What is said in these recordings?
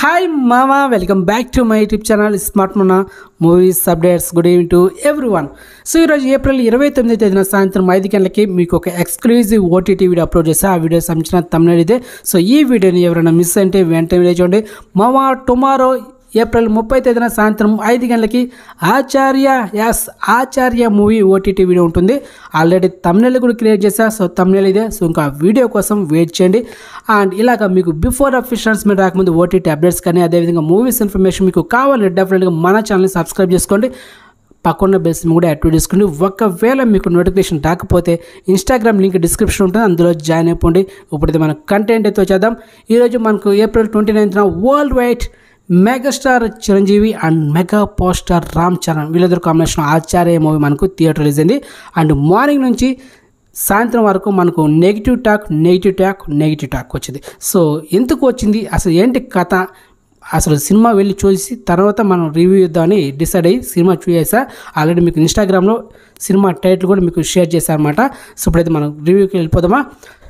hi మామా welcome back to my YouTube channel smart మొన్న movies updates good evening to every one so ఈరోజు April ఇరవై తొమ్మిది తేదీన సాయంత్రం ఐదు గంటలకి మీకు ఒక ఎక్స్క్లూజివ్ ఓటీటీ వీడియో అప్లోడ్ చేస్తే ఆ వీడియో సంబంధించిన తమిళ ఇదే సో ఈ వీడియోని ఎవరైనా మిస్ అంటే వెంటనే వీడియో చూడండి మామా టుమారో ఏప్రిల్ ముప్పై తేదీన సాయంత్రం ఐదు గంటలకి Acharya as Acharya movie OTT video ఉంటుంది ఆల్రెడీ తమిళ కూడా క్రియేట్ చేశా సో తమిళ ఇదే సో ఇంకా వీడియో కోసం వెయిట్ చేయండి అండ్ ఇలాగ మీకు బిఫోర్ అఫిషియల్స్ మీద రాకముందు ఓటీటీ అప్డేట్స్ కానీ అదేవిధంగా మూవీస్ ఇన్ఫర్మేషన్ మీకు కావాలి డెఫినెట్గా మన ఛానల్ని సబ్స్క్రైబ్ చేసుకోండి పక్కన బెల్స్ కూడా యాక్టివేట్ చేసుకోండి ఒకవేళ మీకు నోటిఫికేషన్ రాకపోతే ఇన్స్టాగ్రామ్ లింక్ డిస్క్రిప్షన్ ఉంటుంది అందులో జాయిన్ అయిపోండి ఇప్పుడైతే మన కంటెంట్ అయితే వచ్చేద్దాం ఈరోజు మనకు ఏప్రిల్ ట్వంటీ నైన్త్న world wide megastar Chiranjeevi and mega power star Ram Charan వీళ్ళిద్దరు కాంబినేషన్ ఆచార్య మూవీ మనకు థియేటర్ రిలీజ్ అయింది అండ్ మార్నింగ్ నుంచి సాయంత్రం వరకు మనకు negative talk negative talk negative talk వచ్చింది సో ఎందుకు వచ్చింది అసలు ఏంటి కథ అసలు సినిమా వెళ్ళి చూసి తర్వాత మనం రివ్యూ ఇద్దామని డిసైడ్ అయ్యి సినిమా చూసేసా ఆల్రెడీ మీకు ఇన్స్టాగ్రామ్లో సినిమా టైటిల్ కూడా మీకు షేర్ చేశాను అనమాట సో ఇప్పుడైతే మనం రివ్యూకి వెళ్ళిపోదామా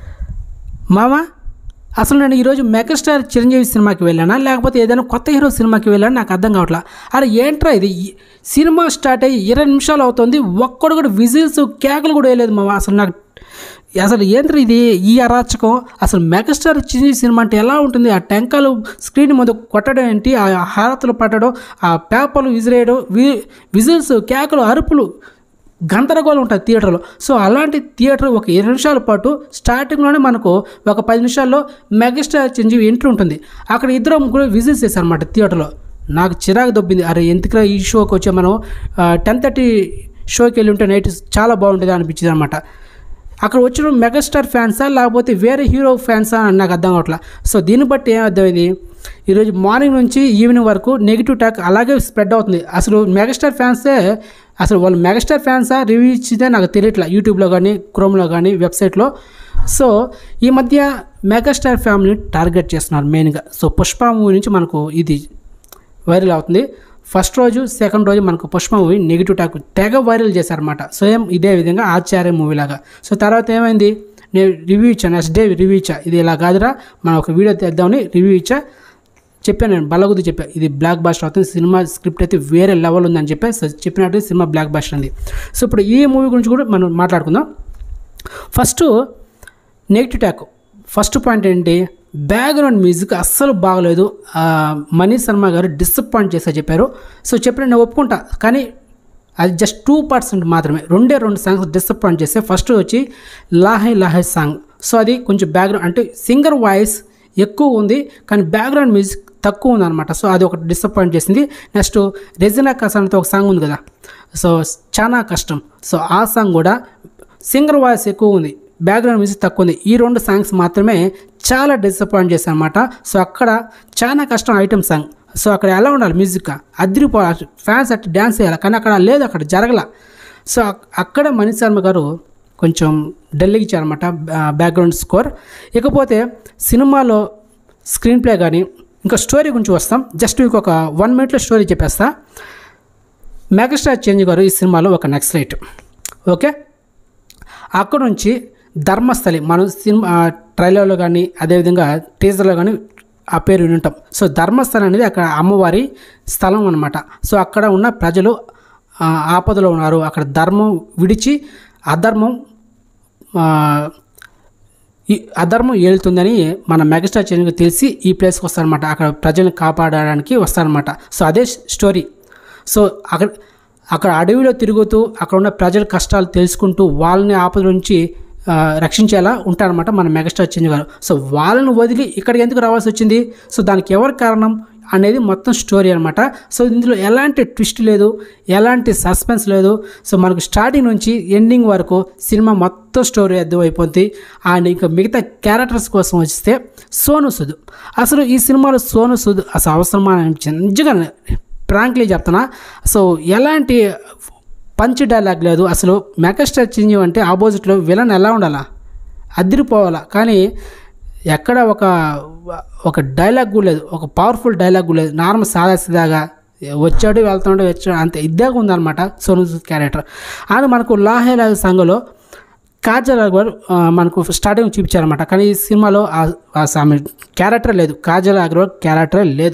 మామా అసలు నేను ఈరోజు మెగాస్టార్ చిరంజీవి సినిమాకి వెళ్ళానా లేకపోతే ఏదైనా కొత్త హీరో సినిమాకి వెళ్ళానా నాకు అర్థం కావట్లా అరే ఏంట్రా ఇది ఈ సినిమా స్టార్ట్ అయ్యి ఇరవై నిమిషాలు అవుతుంది ఒక్కడు కూడా విజిల్స్ కేకలు కూడా వేయలేదు మామ అసలు నాకు అసలు ఏంట్రా ఇది ఈ అరాచకం అసలు మెగాస్టార్ చిరంజీవి సినిమా అంటే ఎలా ఉంటుంది ఆ టెంకాలు స్క్రీన్ ముందు కొట్టడం ఏంటి ఆ హారతులు పట్టడం ఆ పేపర్లు విసిరేయడం వి విజిల్స్ కేకలు అరుపులు గందరగోళం ఉంటుంది థియేటర్లో సో అలాంటి థియేటర్ ఒక ఇరవై నిమిషాల పాటు స్టార్టింగ్లోనే మనకు ఒక పది నిమిషాల్లో మెగాస్టార్ చిరంజీవి ఎంట్రీ ఉంటుంది అక్కడ ఇద్దరు ముగ్గురు విజిట్స్ చేశారనమాట థియేటర్లో నాకు చిరాకు దొబ్బింది అరే ఎందుకు ఈ షోకి వచ్చే మనం టెన్ థర్టీ షోకి వెళ్ళి ఉంటే నైట్ చాలా బాగుంటుంది అనిపించింది అనమాట అక్కడ వచ్చిన మెగాస్టార్ ఫ్యాన్సా లేకపోతే వేరే హీరో ఫ్యాన్సా అని నాకు అర్థం కావట్లా సో దీన్ని బట్టి ఏం అర్థమైంది ఈరోజు మార్నింగ్ నుంచి ఈవినింగ్ వరకు నెగిటివ్ టాక్ అలాగే స్ప్రెడ్ అవుతుంది అసలు మెగాస్టార్ ఫ్యాన్సే అసలు వాళ్ళు మెగాస్టార్ ఫ్యాన్సా రివ్యూ ఇచ్చితే నాకు తెలియట్లా యూట్యూబ్లో కానీ క్రోమ్లో కానీ వెబ్సైట్లో సో ఈ మధ్య మెగాస్టార్ ఫ్యామిలీని టార్గెట్ చేస్తున్నారు మెయిన్గా సో పుష్ప మూవీ నుంచి మనకు ఇది వైరల్ అవుతుంది ఫస్ట్ రోజు సెకండ్ రోజు మనకు పుష్ప మూవీ నెగిటివ్ టాక్ తెగ వైరల్ చేశారన్నమాట సేమ్ ఇదే విధంగా ఆచార్య మూవీ లాగా సో తర్వాత ఏమైంది నేను రివ్యూ ఇచ్చాను నెక్స్ట్ డే రివ్యూ ఇచ్చా ఇది ఇలా కాదురా మనం ఒక వీడియో తెద్దామని రివ్యూ ఇచ్చా చెప్పాను నేను బలగుద్ది చెప్పా ఇది బ్లాక్ బాస్టర్ అవుతుంది సినిమా స్క్రిప్ట్ అయితే వేరే లెవెల్ ఉందని చెప్పి సో చెప్పినట్టు సినిమా బ్లాక్ బాస్టర్ ఉంది సో ఇప్పుడు ఈ మూవీ గురించి కూడా మనం మాట్లాడుకుందాం first negative talk first point ఏంటి బ్యాక్గ్రౌండ్ మ్యూజిక్ అస్సలు బాగలేదు ఆ, మనీష్ శర్మ గారు డిసప్పాయింట్ చేసా చెప్పారు సో చెప్పిన నేను ఒప్పుకుంటా కానీ అది జస్ట్ టూ పర్సెంట్ మాత్రమే రెండే రెండు సాంగ్స్ డిసప్పాయింట్ చేస్తే ఫస్ట్ వచ్చి లాహై లాహై సాంగ్ సో అది కొంచెం బ్యాక్గ్రౌండ్ అంటే సింగర్ వాయిస్ ఎక్కువ ఉంది కానీ బ్యాక్గ్రౌండ్ మ్యూజిక్ తక్కువ ఉందన్నమాట సో అది ఒకటి డిసప్పాయింట్ చేసింది నెక్స్ట్ రెజినా కసాన్తో ఒక సాంగ్ ఉంది కదా సో చాలా కష్టం సో ఆ సాంగ్ కూడా సింగర్ వాయిస్ ఎక్కువ ఉంది బ్యాక్గ్రౌండ్ మ్యూజిక్ తక్కువ ఉంది ఈ రెండు సాంగ్స్ మాత్రమే చాలా డిసప్పాయింట్ చేశాను అనమాట సో అక్కడ చాలా కష్టం ఐటమ్ సాంగ్ సో అక్కడ ఎలా ఉండాలి మ్యూజిక్ అదిరిపోవాలి ఫ్యాన్స్ అట్లా డ్యాన్స్ చేయాలి కానీ అక్కడ లేదు అక్కడ జరగల సో అక్- అక్కడ మనీష్ శర్మ గారు కొంచెం డల్గా ఇచ్చారనమాట బ్యాక్గ్రౌండ్ స్కోర్ ఇకపోతే సినిమాలో స్క్రీన్ ప్లే కానీ ఇంకా స్టోరీ గురించి వస్తాం జస్ట్ మీకు ఒక వన్ మినిట్లో స్టోరీ చెప్పేస్తా మెగాస్టార్ చేంజ్ గారు ఈ సినిమాలో ఒక నక్సలైట్ ఓకే అక్కడ నుంచి ధర్మస్థలి మనం సినిమా ట్రైలర్లో కానీ అదేవిధంగా టీజర్లో కానీ ఆ పేరు విని ఉంటాం సో ధర్మస్థలం అనేది అక్కడ అమ్మవారి స్థలం అనమాట సో అక్కడ ఉన్న ప్రజలు ఆ, ఆపదలో ఉన్నారు అక్కడ ధర్మం విడిచి అధర్మం ఆ, ఈ అధర్మం ఏలుతుందని మన మెగాస్టార్ చిరంజీవి తెలిసి ఈ ప్లేస్కి వస్తారనమాట అక్కడ ప్రజలను కాపాడడానికి వస్తారనమాట సో అదే స్టోరీ సో అక్కడ అక్కడ అడవిలో తిరుగుతూ అక్కడ ఉన్న ప్రజల కష్టాలు తెలుసుకుంటూ వాళ్ళని ఆపద నుంచి ఆ, రక్షించేలా ఉంటారనమాట మన మెగాస్టార్ చిరంజీవి గారు సో వాళ్ళని వదిలి ఇక్కడికి ఎందుకు రావాల్సి వచ్చింది సో దానికి ఎవరు కారణం అనేది మొత్తం స్టోరీ అనమాట సో ఇందులో ఎలాంటి ట్విస్ట్ లేదు ఎలాంటి సస్పెన్స్ లేదు సో మనకు స్టార్టింగ్ నుంచి ఎండింగ్ వరకు సినిమా మొత్తం స్టోరీ అర్థం అయిపోద్ది అండ్ ఇంకా మిగతా క్యారెక్టర్స్ కోసం వస్తే సోను సుద్ అసలు ఈ సినిమాలో సోను సుద్ అసలు అవసరమా అని అనిపించింది నిజంగా ప్రాంక్లీ చెప్తున్నా సో ఎలాంటి పంచ్ డైలాగ్ లేదు అసలు మెగాస్టార్ చిరంజీవి అంటే ఆపోజిట్లో విలన్ ఎలా ఉండాలా అదిరిపోవాలా కానీ ఎక్కడ ఒక ఒక డైలాగ్ కూడా లేదు ఒక పవర్ఫుల్ డైలాగ్ కూడా లేదు నార్మల్ సాదా సీదాగా వచ్చాడు వెళ్తున్నాడు వచ్చాడు అంత ఇద్దాగా ఉందన్నమాట సోను సూద్ క్యారెక్టర్ అది మనకు లాహే లాహే సంఘలో కాజల్ అగర్వాల్ ఆ, మనకు స్టార్టింగ్ చూపించారనమాట కానీ ఈ సినిమాలో ఆ- ఆ ఆమె క్యారెక్టర్ లేదు కాజల్ అగర్వాల్ క్యారెక్టర్ లేదు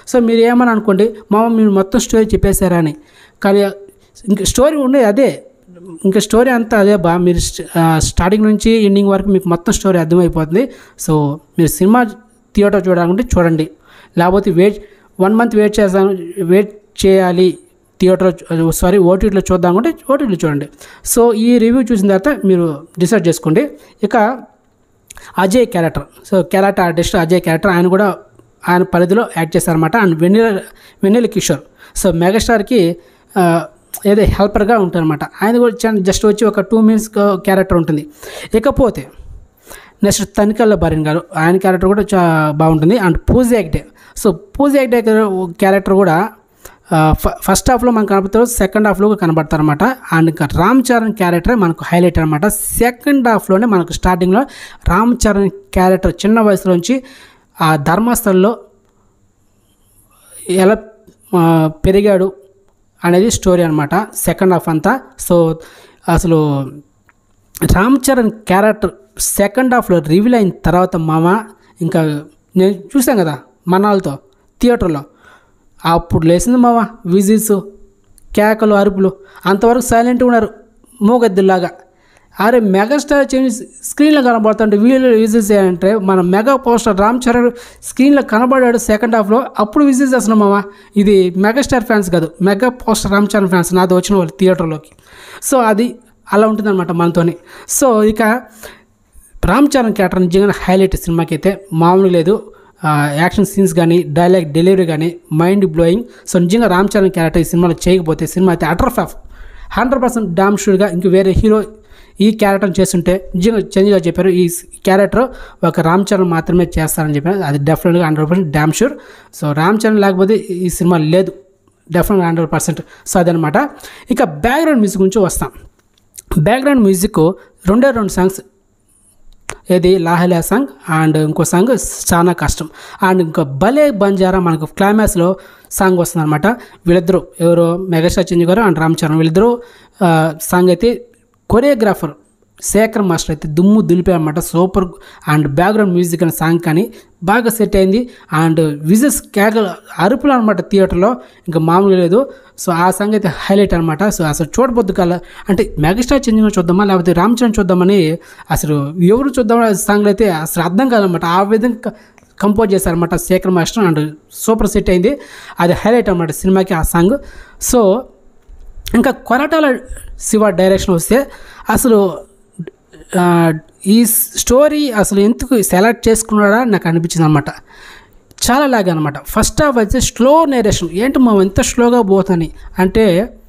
సో మీరు ఏమని అనుకోండి మామ మీరు మొత్తం స్టోరీ చెప్పేశారా అని కానీ ఇంక స్టోరీ ఉండేది అదే ఇంకా స్టోరీ అంతా అదే బా మీరు స్ట్- ఆ, స్టార్టింగ్ నుంచి ఎండింగ్ వరకు మీకు మొత్తం స్టోరీ అర్థమైపోతుంది సో మీరు సినిమా థియేటర్ చూడాలంటే చూడండి లేకపోతే వెయిట్ వన్ మంత్ వెయిట్ చేస్తాను వెయిట్ చేయాలి థియేటర్ సారీ ఓటీటీలో చూద్దాం అంటే ఓటీటీలో చూడండి సో ఈ రివ్యూ చూసిన తర్వాత మీరు డిసైడ్ చేసుకోండి ఇక Ajay character so character artist Ajay character ఆయన కూడా ఆయన పరిధిలో యాక్ట్ చేశారన్నమాట అండ్ వెన్నెల వెన్నెల కిషోర్ సో మెగాస్టార్కి ఆ, ఏదో హెల్పర్గా ఉంటారన్నమాట ఆయన కూడా చిన్న- జస్ట్ వచ్చి ఒక టూ మినిట్స్ క్యారెక్టర్ ఉంటుంది ఇకపోతే నెక్స్ట్ తనికల్ల భరణ్ గారు ఆయన క్యారెక్టర్ కూడా చా బాగుంటుంది అండ్ పూజ యాక్టే సో పూజ యాక్టే క్యారెక్టర్ కూడా ఆ, ఫ- ఫస్ట్ హాఫ్లో మనకు కనపడతారు సెకండ్ హాఫ్లో కనబడతారు అనమాట అండ్ ఇంకా రామ్ చరణ్ క్యారెక్టర్ మనకు హైలైట్ అనమాట సెకండ్ హాఫ్లోనే మనకు స్టార్టింగ్లో రామ్ చరణ్ క్యారెక్టర్ చిన్న వయసులోంచి ఆ ధర్మస్థలంలో ఎలా ఆ, పెరిగాడు అనేది స్టోరీ అనమాట సెకండ్ హాఫ్ అంతా సో అసలు రామ్ చరణ్ క్యారెక్టర్ సెకండ్ హాఫ్లో రివీల్ అయిన తర్వాత మామ ఇంకా నేను చూసాను కదా మనాలతో థియేటర్లో అప్పుడు లేచింది మామ విజిల్స్ కేకలు అరుపులు అంతవరకు సైలెంట్గా ఉన్నారు మూగద్దులాగా అరే మెగాస్టార్ చేంజ్ స్క్రీన్లో కనబడుతుంటే వీళ్ళు విజిల్స్ అంటే మన మెగా పోస్టర్ రామ్ చరణ్ స్క్రీన్లో కనబడాడు సెకండ్ హాఫ్లో అప్పుడు విజిల్స్ చేస్తున్నాం మామ ఇది మెగాస్టార్ ఫ్యాన్స్ కాదు mega poster Ram Charan fans నాతో వచ్చిన వాళ్ళు థియేటర్లోకి సో అది అలా ఉంటుందన్నమాట మనతోని సో ఇక రామ్ చరణ్ క్యారెక్టర్ నిజంగా హైలైట్ సినిమాకి అయితే మామూలు లేదు ఆ, యాక్షన్ సీన్స్ కానీ డైలాగ్ డెలివరీ కానీ మైండ్ బ్లోయింగ్ సో నిజంగా రామ్ చరణ్ క్యారెక్టర్ ఈ సినిమాలో చేయకపోతే సినిమా అయితే అటర్ ఫ్యాఫ్ హండ్రెడ్ పర్సెంట్ డామ్ షూర్గా ఇంక వేరే హీరో ఈ క్యారెక్టర్ చేస్తుంటే నిజంగా చేంజ్గా చెప్పారు ఈ క్యారెక్టర్ ఒక రామ్ చరణ్ మాత్రమే చేస్తారని చెప్పారు అది డెఫినెట్గా hundred percent damn sure so Ram Charan లేకపోతే ఈ సినిమా లేదు డెఫినెట్గా హండ్రెడ్ పర్సెంట్ సో అదనమాట ఇక బ్యాక్గ్రౌండ్ మ్యూజిక్ గురించి వస్తాం బ్యాక్గ్రౌండ్ మ్యూజిక్ రెండే రెండు సాంగ్స్ ఏది లాహెలా సాంగ్ అండ్ ఇంకో సాంగ్ చాలా కష్టం అండ్ ఇంకో భలే బంజారా మనకు క్లైమాక్స్లో సాంగ్ వస్తుంది అనమాట వీళ్ళిద్దరూ ఎవరు మెగాస్టార్ చంద్ర గారు అండ్ రామ్ చరణ్ వీళ్ళిద్దరూ ఆ, సాంగ్ అయితే కొరియోగ్రాఫర్ శేఖర్ మాస్టర్ అయితే దుమ్ము దులిపారు అనమాట సూపర్ అండ్ బ్యాక్గ్రౌండ్ మ్యూజిక్ అనే సాంగ్ కానీ బాగా సెట్ అయింది అండ్ విజస్ కేకలు అరుపులు అనమాట థియేటర్లో ఇంకా మామూలుగా లేదు సో ఆ సాంగ్ అయితే హైలైట్ అనమాట సో అసలు చూడబొద్దు కల అంటే మెగాస్టార్ చంద్ర చూద్దామా లేకపోతే రామ్ చరణ్ చూద్దామని అసలు ఎవరు చూద్దామని సాంగ్లు అయితే అసలు అర్థం కాదనమాట ఆ విధంగా కంపోజ్ చేశారనమాట Shekhar master and super set అయింది అది హైలైట్ అనమాట సినిమాకి ఆ సాంగ్ సో ఇంకా కొరటాల శివ డైరెక్షన్ వస్తే అసలు ఆ, ఈ స్టోరీ అసలు ఎందుకు సెలెక్ట్ చేసుకున్నాడా నాకు అనిపించింది అనమాట చాలా లాగా అనమాట ఫస్ట్ హాఫ్ అయితే స్లో నేరేషన్ ఏంటి మా ఎంత స్లోగా పోతుంది అంటే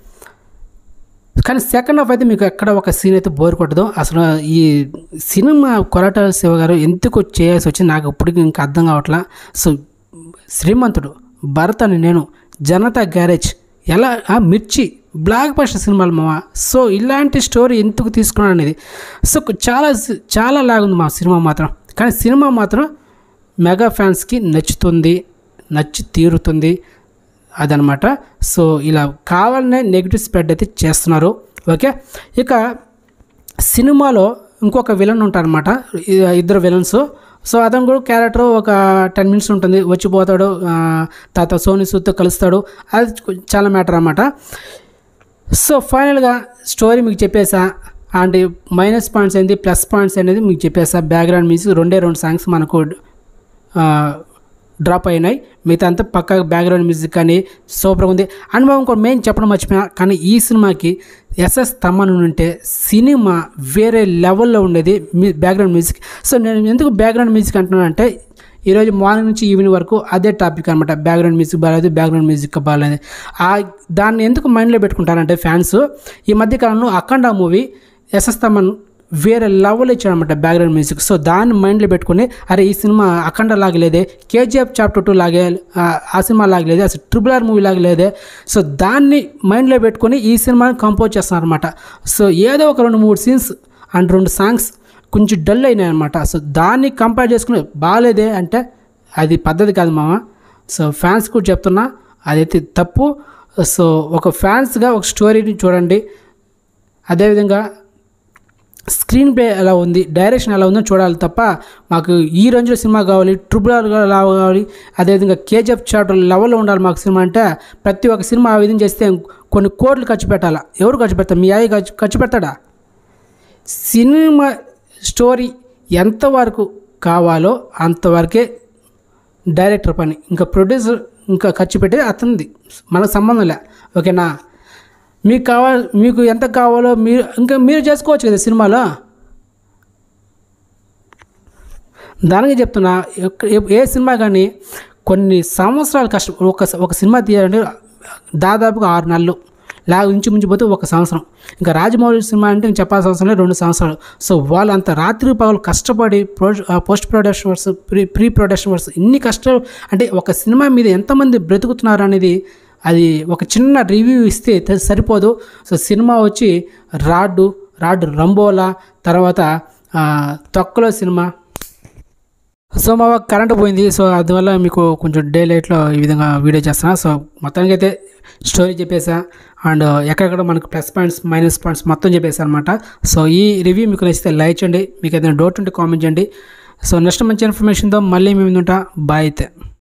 కానీ సెకండ్ హాఫ్ అయితే మీకు ఎక్కడ ఒక సీన్ అయితే బోర్ కొట్టదు అసలు ఈ సినిమా కొరటాల శివ గారు ఎందుకు చేయాల్సి వచ్చింది నాకు ఇప్పటికీ ఇంకా అర్థం కావట్లా సో శ్రీమంతుడు భరత్ అని నేను జనతా గ్యారేజ్ ఎలా ఆ మిర్చి బ్లాక్ బస్టర్ సినిమాలు మామ సో ఇలాంటి స్టోరీ ఎందుకు తీసుకున్నాను అనేది సో చాలా చాలా లాగుంది మా సినిమా మాత్రం కానీ సినిమా మాత్రం మెగా ఫ్యాన్స్కి నచ్చుతుంది నచ్చి తీరుతుంది అదనమాట సో ఇలా కావాలనే నెగిటివ్ స్ప్రెడ్ అయితే చేస్తున్నారు ఓకే ఇక సినిమాలో ఇంకొక విలన్ ఉంటారనమాట ఇద్దరు విలన్స్ సో అతను కూడా క్యారెక్టర్ ఒక టెన్ మినిట్స్ ఉంటుంది వచ్చిపోతాడు ఆ, తర్వాత సోని సూత్తో కలుస్తాడు అది చాలా మ్యాటర్ అనమాట సో ఫైనల్గా స్టోరీ మీకు చెప్పేసా అండ్ మైనస్ పాయింట్స్ ఏంటి ప్లస్ పాయింట్స్ అనేది మీకు చెప్పేసా బ్యాక్గ్రౌండ్ మ్యూజిక్ రెండే రెండు సాంగ్స్ మనకు డ్రాప్ అయినాయి మిగతా అంతా పక్క బ్యాక్గ్రౌండ్ మ్యూజిక్ కానీ సూపర్గా ఉంది అండ్ మేము ఇంకోటి మెయిన్ చెప్పడం మర్చిపోయా కానీ ఈ సినిమాకి ఎస్ఎస్ తమ్మన్ ఉంటే సినిమా వేరే లెవెల్లో ఉండేది మీ బ్యాక్గ్రౌండ్ మ్యూజిక్ సో నేను ఎందుకు బ్యాక్గ్రౌండ్ మ్యూజిక్ అంటున్నానంటే ఈరోజు మార్నింగ్ నుంచి ఈవినింగ్ వరకు అదే టాపిక్ అనమాట బ్యాక్గ్రౌండ్ మ్యూజిక్ బాగాలేదు బ్యాక్గ్రౌండ్ మ్యూజిక్ బాగాలేదు ఆ దాన్ని ఎందుకు మైండ్లో పెట్టుకుంటారంటే ఫ్యాన్స్ ఈ మధ్యకాలంలో అఖండ మూవీ ఎస్ఎస్ తమన్ వేరే లెవెల్ ఇచ్చాడనమాట బ్యాక్గ్రౌండ్ మ్యూజిక్ సో దాన్ని మైండ్లో పెట్టుకుని అరే ఈ సినిమా అఖండ లాగలేదే కేజీఎఫ్ చాప్టర్ టూ లాగే ఆ, ఆ సినిమా లాగలేదే అసలు ట్రిపుల్ ఆర్ మూవీ లాగలేదే సో దాన్ని మైండ్లో పెట్టుకొని ఈ సినిమాని కంపోజ్ చేస్తున్నారు అనమాట సో ఏదో ఒక రెండు మూడు సీన్స్ అండ్ రెండు సాంగ్స్ కొంచెం డల్ అయినాయి అనమాట సో దాన్ని కంపేర్ చేసుకుని బాగాలేదే అంటే అది పద్ధతి కాదు మామ సో ఫ్యాన్స్ కూడా చెప్తున్నా అదైతే తప్పు సో ఒక ఫ్యాన్స్గా ఒక స్టోరీని చూడండి అదేవిధంగా స్క్రీన్ ప్లే ఎలా ఉంది డైరెక్షన్ ఎలా ఉందో చూడాలి తప్ప మాకు ఈ రేంజ్లో సినిమా కావాలి ట్రిపుల్ ఆర్ కావాలి అదేవిధంగా కేజీఎఫ్ చాప్టర్ లెవెల్లో ఉండాలి మాకు సినిమా అంటే ప్రతి ఒక్క సినిమా ఆ విధంగా చేస్తే కొన్ని కోట్లు ఖర్చు పెట్టాలా ఎవరు ఖర్చు పెడతారు మీ అయ్యి ఖర్చు ఖర్చు పెడతాడా సినిమా స్టోరీ ఎంతవరకు కావాలో అంతవరకే డైరెక్టర్ పని ఇంకా ప్రొడ్యూసర్ ఇంకా ఖర్చు పెట్టేది అతనిది మనకు సంబంధం లే ఓకేనా మీకు కావాలి మీకు ఎంత కావాలో మీరు ఇంకా మీరు చేసుకోవచ్చు కదా సినిమాలో దానికి చెప్తున్నా ఎక్క- ఏ- ఏ సినిమా కానీ కొన్ని సంవత్సరాలు కష్టం ఒక ఒక సినిమా తీయాలంటే దాదాపుగా ఆరు నెలలు లాగ ఇంచుమించు పోతే ఒక సంవత్సరం ఇంకా రాజమౌళి సినిమా అంటే ఇంక చెప్పాల్సిన అవసరం లేదు రెండు సంవత్సరాలు సో వాళ్ళు అంత రాత్రి పగలు కష్టపడి pro post production works pre pre production works ఇన్ని కష్టం అంటే ఒక సినిమా మీద ఎంతమంది బ్రతుకుతున్నారు అనేది అది ఒక చిన్న రివ్యూ ఇస్తే తె- సరిపోదు సో సినిమా వచ్చి రాడ్డు రాడ్డు రంబోలా తర్వాత ఆ, తొక్కలో సినిమా సో మా కరెంట్ పోయింది సో అందువల్ల మీకు కొంచెం డే లైట్లో ఈ విధంగా వీడియో చేస్తున్నా సో మొత్తానికి అయితే స్టోరీ చెప్పేసా అండ్ ఎక్కడెక్కడ మనకు ప్లస్ పాయింట్స్ మైనస్ పాయింట్స్ మొత్తం చెప్పేసా అనమాట సో ఈ రివ్యూ మీకు నచ్చితే లైక్ చేయండి మీకు ఏదైనా డౌట్ ఉంటే కామెంట్ చేయండి సో నెక్స్ట్ మంచి ఇన్ఫర్మేషన్తో మళ్ళీ మేము ఉంటా బాయ్ అయితే